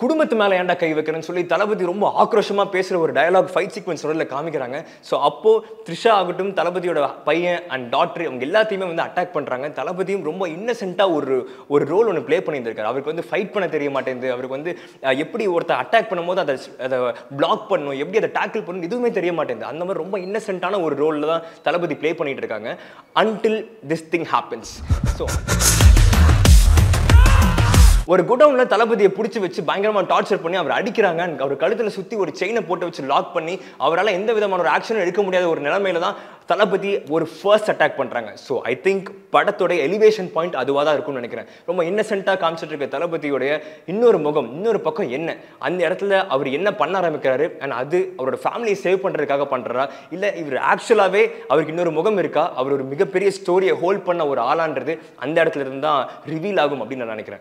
குடும்பத்து மேலே ஏன்டா கை வைக்கிறேன்னு சொல்லி தளபதி ரொம்ப ஆக்ரோஷமா பேசுற ஒரு டயலாக் ஃபைட் சீக்வன்ஸ் தொடரில் காமிக்கிறாங்க ஸோ அப்போ த்ரிஷா ஆகட்டும் தளபதியோட பையன் அண்ட் டாக்டர் அவங்க எல்லாத்தையுமே வந்து அட்டாக் பண்றாங்க தளபதியும் ரொம்ப இன்னசென்ட்டா ஒரு ஒரு ரோல் ஒன்று ப்ளே பண்ணியிருந்திருக்காரு அவருக்கு வந்து ஃபைட் பண்ண தெரிய மாட்டேங்குது அவருக்கு வந்து அஹ், எப்படி ஒருத்தர் அட்டாக் பண்ணும்போது அதை அதை பிளாக் பண்ணணும் எப்படி அதை டேக்கிள் பண்ணணும் எதுவுமே தெரிய மாட்டேங்குது அந்த மாதிரி ரொம்ப இன்னசென்ட்டான ஒரு ரோலில் தான் தளபதி ப்ளே பண்ணிட்டு இருக்காங்க until this thing happens so ஒரு குடவுன்ல தளபதியை பிடிச்சி வச்சு பயங்கரமா டார்ச்சர் பண்ணி அவர் அடிக்கிறாங்க and அவர் கழுத்துல சுத்தி ஒரு செயினை போட்டு வச்சு லாக் பண்ணி அவரால் எந்த விதமான ஒரு ஆக்ஷனும் எடுக்க முடியாத ஒரு நிலைமையில தான் தளபதி ஒரு ஃபர்ஸ்ட் அட்டாக் பண்றாங்க ஸோ ஐ திங்க் படத்தோட எலிவேஷன் பாயிண்ட் அதுவாக தான் இருக்கும்னு நினைக்கிறேன் ரொம்ப இன்னசென்ட்டாக காமிச்சிட்டு இருக்க தளபதியோடைய இன்னொரு முகம் இன்னொரு பக்கம் என்ன அந்த இடத்துல அவர் என்ன பண்ண ஆரம்பிக்கிறாரு அண்ட் அது அவரோட ஃபேமிலியை சேவ் பண்றதுக்காக பண்றாரா இல்ல இவர் ஆக்சுவலாவே அவருக்கு இன்னொரு முகம் இருக்கா அவர் ஒரு மிகப்பெரிய ஸ்டோரியை ஹோல்ட் பண்ண ஒரு ஆளான்றது அந்த இடத்துல இருந்து தான் ரிவீல் ஆகும் அப்படின்னு நான் நினைக்கிறேன்